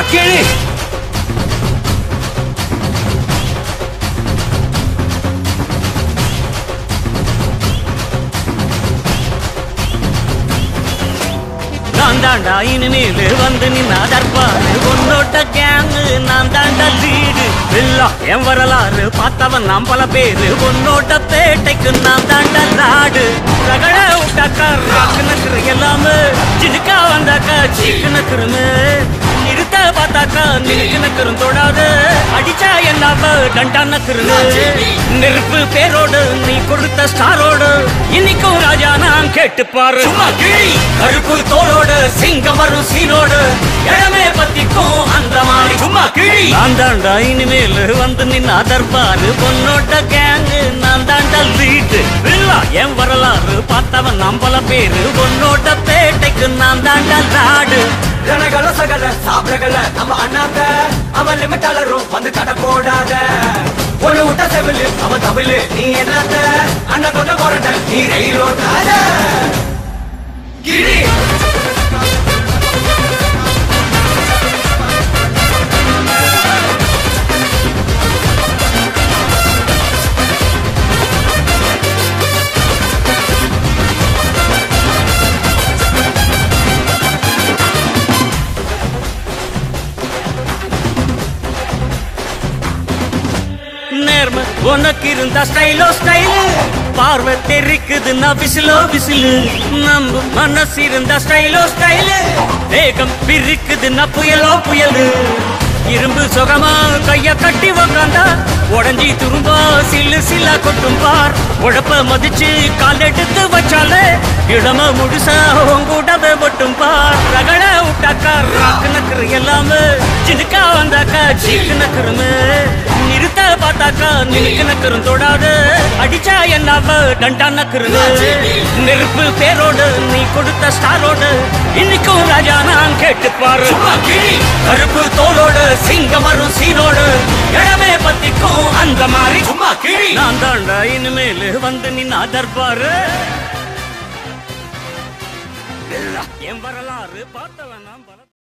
கிழி நான் தாண்டா இனிமேல் வந்து நின்னா தற்பாரு உன்னோட்ட கேங்கு நான் தாண்டா லீடு இல்லா என் வரலாறு பார்த்தவன் நாம் பல பேரு உன்னோட்ட பேட்டைக்கு நான் தாண்டா நாடு ரகட விட்டாக்கா ராக்கு நக்குரு எல்லாமே சினுக்கா வந்தாக்கா சீக்கு நக்குருமே நிறுத்த பார்த்தாக்கா நினைக்கு நக்குரும் தொடாது அடிச்சா என்னாவ டண்டா நக்குருது நெருப்பு பேரோடு நீ கொடுத்த ஸ்டாரோடு இன்னைக்கும் ராஜா நான் கேட்டு பாரு கருப்பு தோளோடு சிங்கம் வரும் சீனோடு இடமே பத்திக்கும் அந்த மாதிரி சும்மா கிழி நான் தாண்டா இனிமேல் வந்து நின்னா தர்பாரு பொன்னோட்ட கேங்கு நான் தாண்டா லீடு இல்லா என் வரலாறு பார்த்தவன் நம்பல பேரு பொன்னோட்ட பேட்டைக்கு நான் தாண்டா நாடு ரணகள சகல சாப்பிடகல நம்ம அண்ணாத்த அவன் லிமிட்டாளரும் வந்து கடை போடாத ஒண்ணு விட்ட செவிலு அவன் தமிழு நீ என்னத்த அண்ணன் கொண்ட போறட்ட நீ ரயிலோட்டாத கிரி நேர்ம உனக்கு இருந்தா ஸ்டைலோ ஸ்டைலு பார்வை தெரிக்குதுன்னா விசிலோ விசிலு நம்ப மனசு இருந்தா ஸ்டைலோ ஸ்டைலு வேகம் பிரிக்குதுன்னா புயலோ புயலு இரும்பு சுகமா கைய கட்டி உக்காந்தா உடஞ்சி துரும்பா சில்லு சில்லா கொட்டும் பார் உழப்ப மதிச்சு கால் எடுத்து வச்சாலே இடம முழுசா உங்கூடவே மட்டும் பார் ரகட விட்டாக்கா ராக்கு நக்கரு எல்லாமே சினுக்கா வந்தாக்கா சீக்கு நக்கருமே நிறுத்த பார்த்தாக்கா நினைக்கு நக்கரும் தொடாது அடிச்சா என்னாவ டண்டா நக்கருது நெருப்பு பேரோடு நீ கொடுத்த ஸ்டாரோடு இன்னைக்கும் ராஜா நான் கேட்டு பாரு கருப்பு தோலோடு சிங்கம் வரும் சீனோடு இடமே பத்திக்கும் அந்த மாதிரி சும்மா கிழி நான் தாண்டா இனிமேல் வந்து நின்னா தர்பாரு என் வரலாறு பார்த்தவன் நான் பல